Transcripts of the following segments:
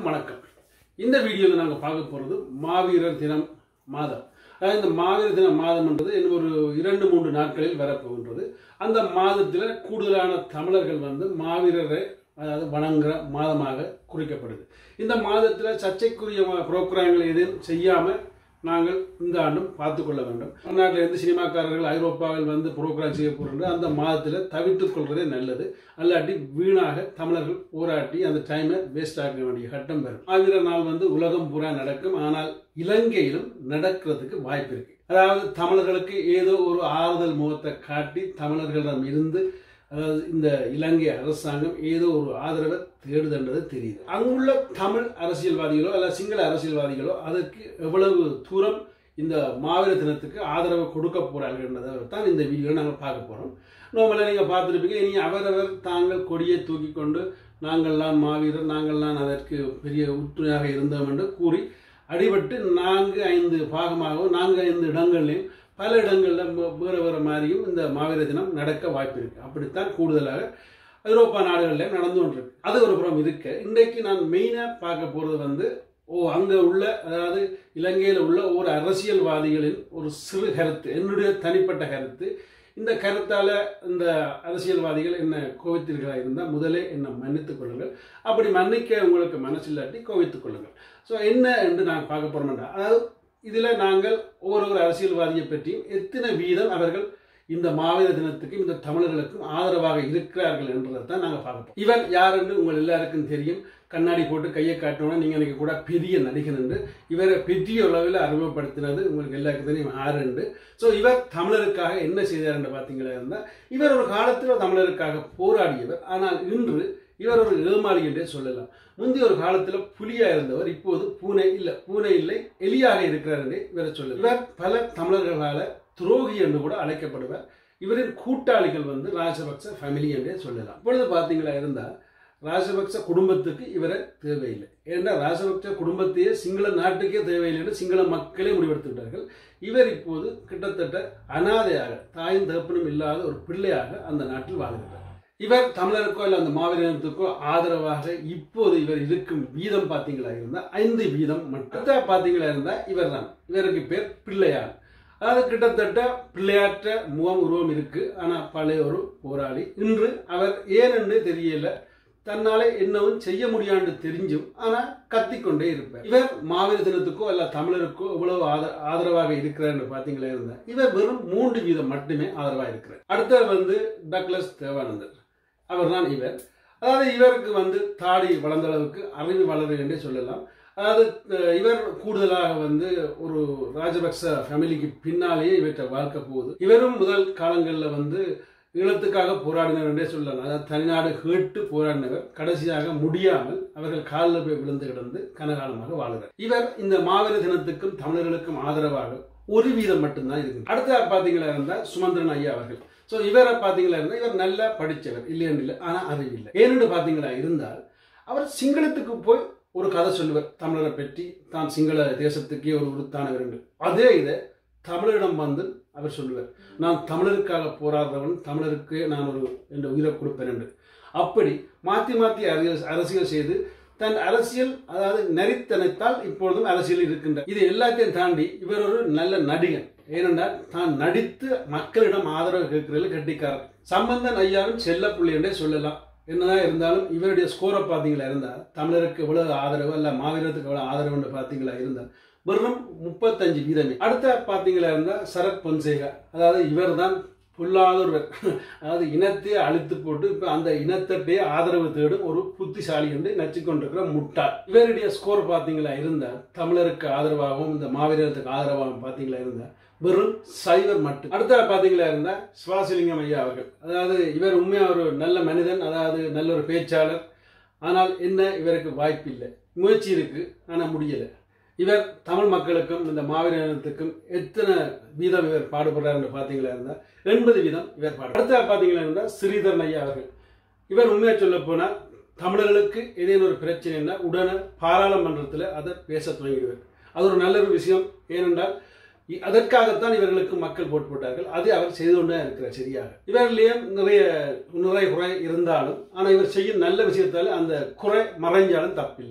அனைவருக்கும் வணக்கம் இந்த வீடியோவில் நாங்கள் பார்க்க போகிறது மாவீரர் தினம் மாதம் அதாவது இந்த மாவீரர் தின மாதம் என்றது இன்னும் ஒரு இரண்டு மூன்று நாட்களில் வரப்போகின்றது அந்த மாதத்தில் கூடுதலான தமிழர்கள் வந்து மாவீரரை அதாவது வணங்குற மாதமாக குறிக்கப்படுது இந்த மாதத்தில் சர்ச்சைக்குரிய புரோகிராம்கள் எதுவும் செய்யாமல் நாங்கள் இந்த ஆண்டும் பார்த்து கொள்ள வேண்டும் தமிழ்நாட்டில் இருந்து சினிமாக்காரர்கள் ஐரோப்பாவில் வந்து புரோகிராம் செய்ய போகின்ற அந்த மாதத்தில் தவிர்த்துக் கொள்வதே நல்லது அல்லாட்டி வீணாக தமிழர்கள் போராட்டி அந்த டைமை வேஸ்ட் ஆக்க வேண்டிய கட்டம் பெறும் ஆவிர நாள் வந்து உலகம் பூரா நடக்கும் ஆனால் இலங்கையிலும் நடக்கிறதுக்கு வாய்ப்பு இருக்கு அதாவது தமிழர்களுக்கு ஏதோ ஒரு ஆறுதல் முகத்தை காட்டி தமிழர்களிடம் இருந்து அதாவது இந்த இலங்கை அரசாங்கம் ஏதோ ஒரு ஆதரவை தேடுதுன்றது தெரியுது அங்குள்ள தமிழ் அரசியல்வாதிகளோ அல்ல சிங்கள அரசியல்வாதிகளோ அதற்கு எவ்வளவு தூரம் இந்த மாவீர தினத்துக்கு ஆதரவு கொடுக்க போறாங்கன்றதை தான் இந்த வீடியோ நாங்கள் பார்க்க போறோம் நார்மலாக நீங்கள் பார்த்துருப்பீங்க இனி அவரவர் தாங்கள் கொடியை தூக்கி கொண்டு நாங்கள்லாம் மாவீரர் நாங்கள்லாம் அதற்கு பெரிய உறுதுணையாக இருந்தோம் என்று கூறி அடிபட்டு நான்கு ஐந்து பாகமாகவும் நான்கு ஐந்து இடங்கள்லையும் பல இடங்களில் வேறு வேறு மாதிரியும் இந்த மாவீர தினம் நடக்க வாய்ப்பு இருக்கு அப்படித்தான் கூடுதலாக ஐரோப்பா நாடுகளில் நடந்து கொண்டிருக்கு அது ஒரு புறம் இருக்க இன்றைக்கு நான் மெயினாக பார்க்க போகிறது வந்து ஓ அங்கே உள்ள அதாவது இலங்கையில் உள்ள ஒரு அரசியல்வாதிகளின் ஒரு சிறு கருத்து என்னுடைய தனிப்பட்ட கருத்து இந்த கருத்தால் இந்த அரசியல்வாதிகள் என்ன கோவித்தீர்களாக இருந்தால் முதலே என்னை மன்னித்துக் கொள்ளுங்கள் அப்படி மன்னிக்க உங்களுக்கு மனசில்லாட்டி கோவித்துக் கொள்ளுங்கள் ஸோ என்ன என்று நான் பார்க்க போகிறோம்டா அதாவது இதில் நாங்கள் ஒவ்வொரு ஒரு அரசியல்வாதியை பற்றியும் எத்தனை வீதம் அவர்கள் இந்த மாவீர தினத்துக்கும் இந்த தமிழர்களுக்கும் ஆதரவாக இருக்கிறார்கள் என்றதை தான் நாங்கள் பார்ப்போம் இவர் யார் என்று உங்கள் எல்லாருக்கும் தெரியும் கண்ணாடி போட்டு கையை காட்டணும்னா நீங்கள் எனக்கு கூட பெரிய நடிகன் என்று இவரை பெரிய அளவில் அறிமுகப்படுத்தினது உங்களுக்கு எல்லாருக்கும் தெரியும் ஆறு என்று ஸோ இவர் தமிழருக்காக என்ன செய்தார் என்று பார்த்தீங்களா இருந்தால் இவர் ஒரு காலத்தில் தமிழருக்காக போராடியவர் ஆனால் இன்று இவர் ஒரு ஏமாளி என்றே சொல்லலாம் முந்தைய ஒரு காலத்தில் புலியா இருந்தவர் இப்போது பூனை இல்லை பூனை இல்லை எலியாக இருக்கிறார் என்றே இவரை சொல்ல இவர் பல தமிழர்களால் துரோகி என்று கூட அழைக்கப்படுவார் இவரின் கூட்டாளிகள் வந்து ராஜபக்ச ஃபேமிலி என்றே சொல்லலாம் இப்பொழுது பார்த்தீங்களா இருந்தால் ராஜபக்ச குடும்பத்துக்கு இவரை தேவையில்லை ஏன்னா ராஜபக்ச குடும்பத்தையே சிங்கள நாட்டுக்கே தேவையில்லை என்று சிங்கள மக்களே முடிவெடுத்துவிட்டார்கள் இவர் இப்போது கிட்டத்தட்ட அனாதையாக தாயும் தகப்பனும் இல்லாத ஒரு பிள்ளையாக அந்த நாட்டில் வாழ்கிறார் இவர் தமிழருக்கோ இல்லை அந்த மாவீரத்துக்கோ ஆதரவாக இப்போது இவர் இருக்கும் வீதம் பார்த்தீங்களா இருந்தால் ஐந்து வீதம் மட்டும் பார்த்தீங்களா இருந்தால் இவர் தான் இவருக்கு பேர் பிள்ளையார் அதாவது கிட்டத்தட்ட பிள்ளையாற்ற முகம் உருவம் இருக்கு ஆனால் பழைய ஒரு போராளி இன்று அவர் ஏனென்று தெரியல தன்னாலே என்னவும் செய்ய முடியாண்டு தெரிஞ்சும் ஆனால் கத்திக்கொண்டே இருப்பார் இவர் மாவீர தினத்துக்கோ அல்ல தமிழருக்கோ எவ்வளவு ஆதரவாக இருக்கிறார் பார்த்தீங்களா இருந்தா இவர் வெறும் மூன்று வீதம் மட்டுமே ஆதரவாக இருக்கிறார் அடுத்தவர் வந்து டக்ளஸ் தேவானந்தர் அவர் தான் இவர் அதாவது இவருக்கு வந்து தாடி வளர்ந்த அளவுக்கு அறிவு வளரு என்றே சொல்லலாம் அதாவது இவர் கூடுதலாக வந்து ஒரு ராஜபக்ச ஃபேமிலிக்கு பின்னாலேயே இவற்றை வாழ்க்கை போகுது இவரும் முதல் காலங்களில் வந்து ஈழத்துக்காக போராடினர் என்றே சொல்லலாம் அதாவது தனிநாடு கேட்டு போராடினவர் கடைசியாக முடியாமல் அவர்கள் காலில் போய் விழுந்து கிடந்து கனகாலமாக வாழுகிறார் இவர் இந்த மாவீர தினத்துக்கும் தமிழர்களுக்கும் ஆதரவாக ஒரு வீதம் மட்டும்தான் இருக்கு அடுத்த பார்த்தீங்களா இருந்தால் சுமந்திரன் ஐயா அவர்கள் ஸோ இவரை பார்த்தீங்களா இருந்தால் இவர் நல்லா படித்தவர் இல்லைன்னு இல்லை ஆனால் அறிவில்லை ஏன்னு பார்த்தீங்களா இருந்தால் அவர் சிங்களத்துக்கு போய் ஒரு கதை சொல்லுவார் தமிழரை பற்றி தான் சிங்கள தேசத்துக்கே ஒரு உருத்தானவர் என்று அதே இதை தமிழரிடம் வந்து அவர் சொல்லுவார் நான் தமிழருக்காக போராடுறவன் தமிழருக்கு நான் ஒரு என்ற உயிரை கொடுப்பேன் என்று அப்படி மாற்றி மாற்றி அரசியல் அரசியல் செய்து தன் அரசியல் அதாவது நரித்தனத்தால் இப்பொழுதும் அரசியல் இருக்கின்ற இது எல்லாத்தையும் தாண்டி இவர் ஒரு நல்ல நடிகன் ஏனென்றால் தான் நடித்து மக்களிடம் ஆதரவு கேட்கிறதில் கட்டிக்காரர் சம்பந்தன் ஐயாவும் செல்ல புள்ளி என்றே சொல்லலாம் என்னதான் இருந்தாலும் இவருடைய ஸ்கோரை பார்த்தீங்களா இருந்தால் தமிழருக்கு எவ்வளவு ஆதரவு அல்ல மாவீரத்துக்கு எவ்வளவு ஆதரவுன்னு பார்த்தீங்களா இருந்தால் வெறும் முப்பத்தஞ்சு வீதமே அடுத்த பார்த்தீங்களா இருந்தால் சரத் பொன்சேகா அதாவது இவர் தான் பொல்லாதொருவர் அதாவது இனத்தையே அழித்து போட்டு இப்போ அந்த இனத்தட்டையே ஆதரவு தேடும் ஒரு புத்திசாலி என்று நச்சுக்கொண்டிருக்கிற முட்டாள் இவருடைய ஸ்கோர் பார்த்தீங்களா இருந்தால் தமிழருக்கு ஆதரவாகவும் இந்த மாவீரத்துக்கு ஆதரவாகவும் பார்த்தீங்களா இருந்தால் வெறும் சைவர் மட்டும் அடுத்த பார்த்தீங்களா இருந்தால் சுவாசிலிங்கம் ஐயா அவர்கள் அதாவது இவர் உண்மையாக ஒரு நல்ல மனிதன் அதாவது நல்ல ஒரு பேச்சாளர் ஆனால் என்ன இவருக்கு வாய்ப்பு இல்லை முயற்சி இருக்கு ஆனால் முடியலை இவர் தமிழ் மக்களுக்கும் இந்த மாவீரத்துக்கும் எத்தனை வீதம் இவர் பாடுபடுறார் என்று பார்த்தீங்களா இருந்தால் எண்பது வீதம் இவர் பாடு அடுத்த பார்த்தீங்களா இருந்தால் ஸ்ரீதரன் ஐயா அவர்கள் இவர் உண்மையாக சொல்ல போனால் தமிழர்களுக்கு ஏதேனும் ஒரு பிரச்சனைன்னா உடனே பாராளுமன்றத்தில் அதை பேச தொடங்கிடுவார் அது ஒரு நல்ல ஒரு விஷயம் ஏனென்றால் அதற்காகத்தான் இவர்களுக்கு மக்கள் போட்டு போட்டார்கள் அது அவர் செய்து கொண்டே இருக்கிறார் சரியாக இவர்லேயும் நிறைய நிறைய குறை இருந்தாலும் ஆனால் இவர் செய்யும் நல்ல விஷயத்தால் அந்த குறை மறைஞ்சாலும் தப்பில்லை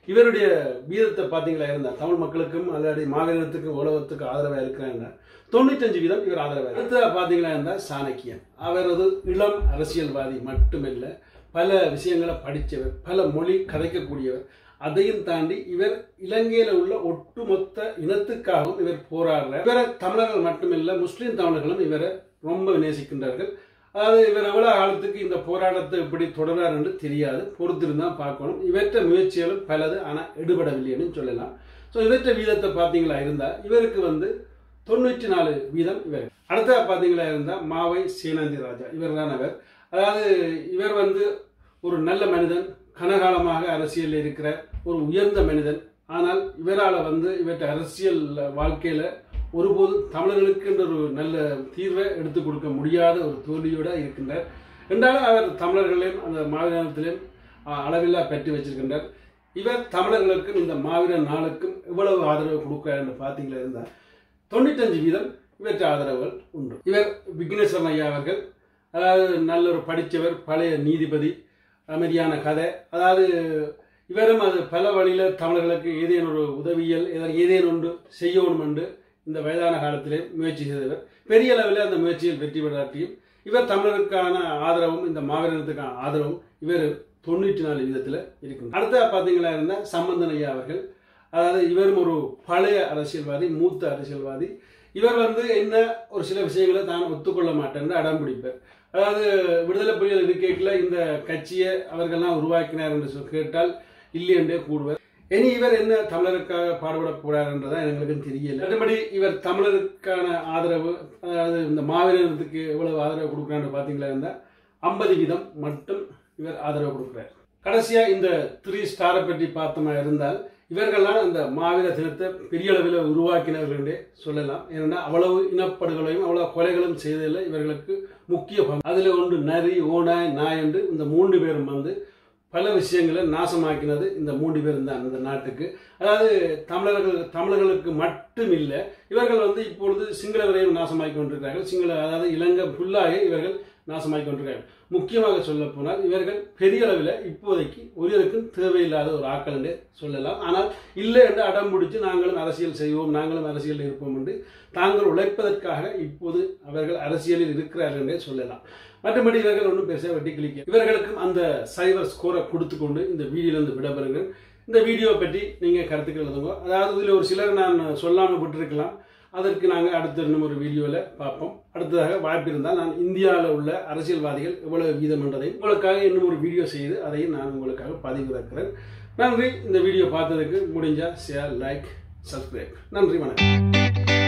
இவருடைய வீதத்தை பார்த்தீங்களா இருந்தா தமிழ் மக்களுக்கும் அல்லாடி மாவீரத்துக்கும் உலகத்துக்கும் ஆதரவாக இருக்கிறாங்க தொண்ணூத்தஞ்சு வீதம் இவர் ஆதரவாக அடுத்ததாக பார்த்தீங்களா இருந்தால் சாணக்கியன் அவர் ஒரு இளம் அரசியல்வாதி மட்டுமில்லை பல விஷயங்களை படித்தவர் பல மொழி கதைக்கக்கூடியவர் அதையும் தாண்டி இவர் இலங்கையில உள்ள ஒட்டுமொத்த இனத்துக்காகவும் இவர் போராடுறார் இவரை தமிழர்கள் மட்டுமில்லை முஸ்லீம் தமிழர்களும் இவரை ரொம்ப நேசிக்கின்றார்கள் அதாவது இவர் எவ்வளவு காலத்துக்கு இந்த போராட்டத்தை எப்படி தொடரார் என்று தெரியாது பொறுத்திருந்தா பார்க்கணும் இவற்ற முயற்சிகளும் பலது ஆனால் எடுபடவில்லைன்னு சொல்லலாம் ஸோ இவற்ற வீதத்தை பார்த்தீங்களா இருந்தா இவருக்கு வந்து தொண்ணூற்றி நாலு வீதம் இவர் அடுத்த பார்த்தீங்களா இருந்தா மாவை சேனாந்தி ராஜா இவர் தான் அவர் அதாவது இவர் வந்து ஒரு நல்ல மனிதன் கனகாலமாக அரசியலில் இருக்கிற ஒரு உயர்ந்த மனிதன் ஆனால் இவரால் வந்து இவற்றை அரசியல் வாழ்க்கையில ஒருபோதும் தமிழர்களுக்கு என்ற ஒரு நல்ல தீர்வை எடுத்துக் கொடுக்க முடியாத ஒரு தோல்வியோட இருக்கின்றார் என்றாலும் அவர் தமிழர்களையும் அந்த மாவீரத்திலையும் அளவில்லா பெற்று வச்சிருக்கின்றார் இவர் தமிழர்களுக்கும் இந்த மாவீரன் நாளுக்கும் எவ்வளவு ஆதரவு கொடுக்கிறார் என்று பார்த்தீங்களா இருந்தால் தொண்ணூத்தஞ்சு வீதம் இவற்றை ஆதரவுகள் உண்டு இவர் விக்னேஸ்வரன் ஐயா அவர்கள் அதாவது நல்ல ஒரு படித்தவர் பழைய நீதிபதி அமைதியான கதை அதாவது இவரும் அது பல வழியில தமிழர்களுக்கு ஏதேனும் ஒரு உதவியல் ஏதேனும் ஏதேனும் ஒன்று செய்யணும் என்று இந்த வயதான காலத்திலே முயற்சி செய்தவர் பெரிய அளவில் அந்த முயற்சியில் வெற்றி பெறாட்டியும் இவர் தமிழருக்கான ஆதரவும் இந்த மாவீரத்துக்கான ஆதரவும் இவர் தொண்ணூற்றி நாலு விதத்தில் இருக்கும் அடுத்த பார்த்தீங்களா இருந்தால் சம்பந்தன் ஐயா அவர்கள் அதாவது இவரும் ஒரு பழைய அரசியல்வாதி மூத்த அரசியல்வாதி இவர் வந்து என்ன ஒரு சில விஷயங்களை தான் ஒத்துக்கொள்ள மாட்டேன் அடம் பிடிப்பார் அதாவது விடுதலை புலிகள் இருக்கையில் இந்த கட்சியை அவர்கள்லாம் உருவாக்கினார் என்று சொல் கேட்டால் இல்லை என்றே கூடுவார் இனி இவர் என்ன தமிழருக்காக பாடுபட போறாருன்றதா எங்களுக்கு தெரியல மற்றபடி இவர் தமிழருக்கான ஆதரவு அதாவது இந்த மாவீரத்துக்கு எவ்வளவு ஆதரவு கொடுக்குறான்னு பார்த்தீங்களா இருந்தால் ஐம்பது வீதம் மட்டும் இவர் ஆதரவு கொடுக்குறார் கடைசியா இந்த த்ரீ ஸ்டாரை பற்றி பார்த்தோமா இருந்தால் இவர்கள்லாம் அந்த மாவீர தினத்தை பெரிய அளவில் உருவாக்கினவர்கள் என்றே சொல்லலாம் ஏன்னா அவ்வளவு இனப்படுகளையும் அவ்வளவு கொலைகளும் செய்ததில் இவர்களுக்கு முக்கிய பங்கு அதில் ஒன்று நரி ஓனாய் நாய் என்று இந்த மூன்று பேரும் வந்து பல விஷயங்களை நாசமாக்கினது இந்த மூன்று பேரும் தான் இந்த நாட்டுக்கு அதாவது தமிழர்கள் தமிழர்களுக்கு மட்டும் இல்லை இவர்கள் வந்து இப்பொழுது சிங்களவரையும் நாசமாக்கி கொண்டிருக்கிறார்கள் சிங்கள அதாவது இலங்கை ஃபுல்லாக இவர்கள் நாசமாக்கி கொண்டிருக்கிறார்கள் முக்கியமாக சொல்ல போனால் இவர்கள் பெரிய அளவில் இப்போதைக்கு ஒருவருக்கும் தேவையில்லாத ஒரு ஆக்கள் என்று சொல்லலாம் ஆனால் இல்லை என்று அடம் பிடிச்சு நாங்களும் அரசியல் செய்வோம் நாங்களும் அரசியல் இருப்போம் என்று தாங்கள் உழைப்பதற்காக இப்போது அவர்கள் அரசியலில் இருக்கிறார்கள் என்றே சொல்லலாம் மற்றபடி இவர்கள் ஒன்றும் பேச வெட்டி கிளிக்க இவர்களுக்கும் அந்த சைபர் ஸ்கோரை கொடுத்து கொண்டு இந்த வீடியோலேருந்து விடப்பெறுங்கள் இந்த வீடியோவை பற்றி நீங்கள் கருத்துக்கள் எழுதுங்க அதாவது இதில் ஒரு சிலர் நான் சொல்லாமல் விட்டுருக்கலாம் அதற்கு நாங்கள் அடுத்த இன்னும் ஒரு வீடியோவில் பார்ப்போம் அடுத்ததாக வாய்ப்பு இருந்தால் நான் இந்தியாவில் உள்ள அரசியல்வாதிகள் எவ்வளவு வீதம் என்றதை உங்களுக்காக இன்னும் ஒரு வீடியோ செய்து அதையும் நான் உங்களுக்காக பதிவிறக்கிறேன் நன்றி இந்த வீடியோ பார்த்ததுக்கு முடிஞ்சா ஷேர் லைக் சப்ஸ்கிரைப் நன்றி வணக்கம்